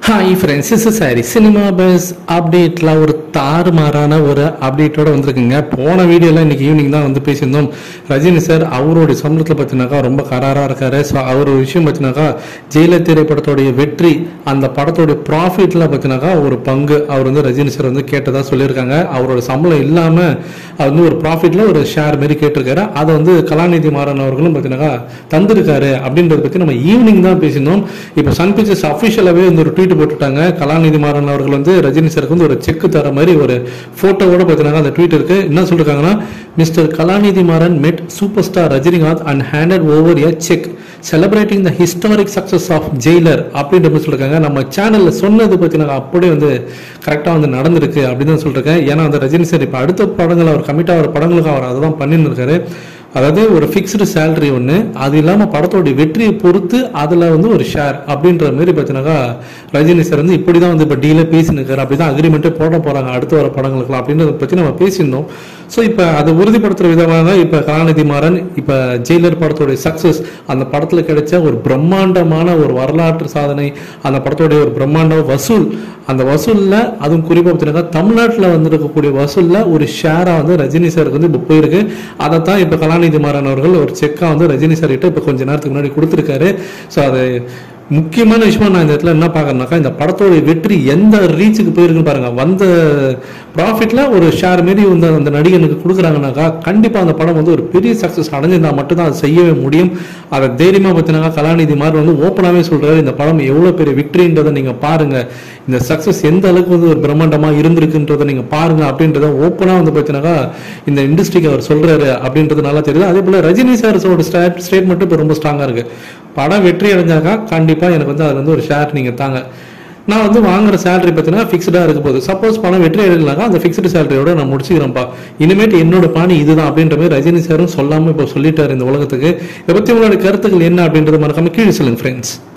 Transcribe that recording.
hi friends is sorry cinema bus அப்டேட்டில் ஒரு தாறுமாறான ஒரு அப்டேட்டோட வந்திருக்குங்க போன வீடியோவில் இன்னைக்கு ஈவினிங் தான் வந்து பேசியிருந்தோம் ரஜினி சார் அவருடைய சம்பளத்தில் பார்த்தீங்கன்னாக்கா ரொம்ப கராராக இருக்காரு ஸோ அவர் ஒரு விஷயம் பார்த்தீங்கன்னாக்கா ஜெயிலர் திரைப்படத்தோடைய வெற்றி அந்த படத்தோடைய ப்ராஃபிட்டில் பார்த்தீங்கன்னாக்கா ஒரு பங்கு அவர் வந்து ரஜினி சார் வந்து கேட்டதாக சொல்லியிருக்காங்க அவரோட சம்பளம் இல்லாமல் அவர் வந்து ஒரு ப்ராஃபிட்டில் ஒரு ஷேர் மாரி கேட்டிருக்காரு அதை வந்து கலாநிதி மாறன் அவர்களும் பார்த்தீங்கன்னாக்கா தந்திருக்காரு அப்படின்றத பற்றி நம்ம ஈவினிங் தான் பேசியிருந்தோம் இப்போ சன் பிக்சர்ஸ் அஃபிஷியலாகவே வந்து ஒரு ட்வீட் போட்டுட்டாங்க கலாநிதி மாறன் அவர்கள் வந்து ரஜினி சாருக்கு வந்து ஒரு செக் தர மாதிரி ஒரு போட்டோவோட பார்த்தீங்கன்னா அந்த ட்வீட் இருக்கு என்ன சொல்லிருக்காங்கன்னா mister Kalanithi Maran met super star Rajinikanth and handed over a cheque celebrating the historic success of Jailer அப்படின்ற மாதிரி சொல்லிருக்காங்க நம்ம சேனல்ல சொன்னது பார்த்தீங்கன்னா அப்படியே வந்து கரெக்டாக வந்து நடந்திருக்கு அப்படின்னு தான் சொல்லிருக்கேன் ஏன்னா அந்த ரஜினி சார் இப்போ அடுத்த படங்கள் அவர் கமிட் ஆகிற படங்களுக்கு அவர் அதை தான் பண்ணின்னு இருக்காரு அதாவது ஒரு ஃபிக்ஸ்டு சேலரி ஒன்று அது இல்லாமல் படத்தோடைய வெற்றியை பொறுத்து அதில் வந்து ஒரு ஷேர் அப்படின்ற மாதிரி பார்த்தீங்கன்னாக்கா ரஜினி சார் வந்து இப்படி தான் வந்து இப்போ டீலே பேசினுக்காரு அப்படி தான் அக்ரிமெண்ட்டே போட போகிறாங்க அடுத்து வர படங்களுக்குலாம் அப்படின்றத பற்றி நம்ம பேசியிருந்தோம் ஸோ இப்போ அதை உறுதிப்படுத்துகிற விதமாக இப்போ கலாநிதி மாறன் இப்போ ஜெயிலர் படத்தோடைய சக்ஸஸ் அந்த படத்தில் கிடைச்ச ஒரு பிரம்மாண்டமான ஒரு வரலாற்று சாதனை அந்த படத்தோடைய ஒரு பிரம்மாண்ட வசூல் அந்த வசூலில் அதுவும் குறிப்பாக பார்த்தீங்கன்னா தமிழ்நாட்டில் வந்திருக்கக்கூடிய வசூலில் ஒரு ஷேராக வந்து ரஜினி சாருக்கு வந்து இப்போ போயிருக்கு அதை தான் இப்போ கலாநிதி மாறன் அவர்கள் ஒரு செக்காக வந்து ரஜினி சார் கிட்ட இப்போ கொஞ்ச நேரத்துக்கு முன்னாடி கொடுத்துருக்காரு ஸோ அது முக்கியமான விஷயமா நான் இந்த இடத்துல என்ன பார்க்கறேன்னாக்கா இந்த படத்தோட வெற்றி எந்த ரீச்சுக்கு போயிருக்குன்னு பாருங்க வந்த ப்ராஃபிட்ல ஒரு ஷேர் மாரி வந்து அந்த நடிகனுக்கு கொடுக்குறாங்கனாக்கா கண்டிப்பா அந்த படம் வந்து ஒரு பெரிய சக்சஸ் அடைஞ்சிருந்தா மட்டும்தான் அதை செய்யவே முடியும் அதை தைரியமா பார்த்தீங்கன்னா கலாநிதி மாதிரி வந்து ஓப்பனாகவே சொல்றாரு இந்த படம் எவ்வளவு பெரிய விக்டரின்றதை நீங்க பாருங்க இந்த சக்சஸ் எந்த அளவுக்கு வந்து ஒரு பிரம்மாண்டமா இருந்திருக்குன்றதை நீங்க பாருங்க அப்படின்றத ஓப்பனா வந்து பார்த்தீங்கன்னாக்கா இந்த இண்டஸ்ட்ரிக்கு அவர் சொல்றாரு அப்படின்றது நல்லா தெரியுது அதே போல ரஜினி சாரோட ஸ்டேட்மெண்ட் இப்போ ரொம்ப ஸ்ட்ராங்கா இருக்கு படம் வெற்றி அடைஞ்சாக்கா கண்டிப்பா எனக்கு வந்து அதுல இருந்து ஒரு ஷேர் நீங்க தாங்க நான் வந்து வாங்குற சேலரி பார்த்தீங்கன்னா ஃபிக்ஸ்டாக இருக்க போகுது சப்போஸ் பணம் வெற்றி அடையலனாக்கா அந்த ஃபிக்ஸ்டு சேலரியோட நான் முடிச்சுக்கிறேன்ப்பா இனிமேட்டு என்னோட பாணி இதுதான் அப்படின்ற மாதிரி ரஜினி சாரும் சொல்லாமல் இப்போ சொல்லிட்டாரு இந்த உலகத்துக்கு இதை பற்றி உங்களோட கருத்துக்கள் என்ன அப்படின்றத மறக்காம கீழே சொல்லுங்க ஃப்ரெண்ட்ஸ்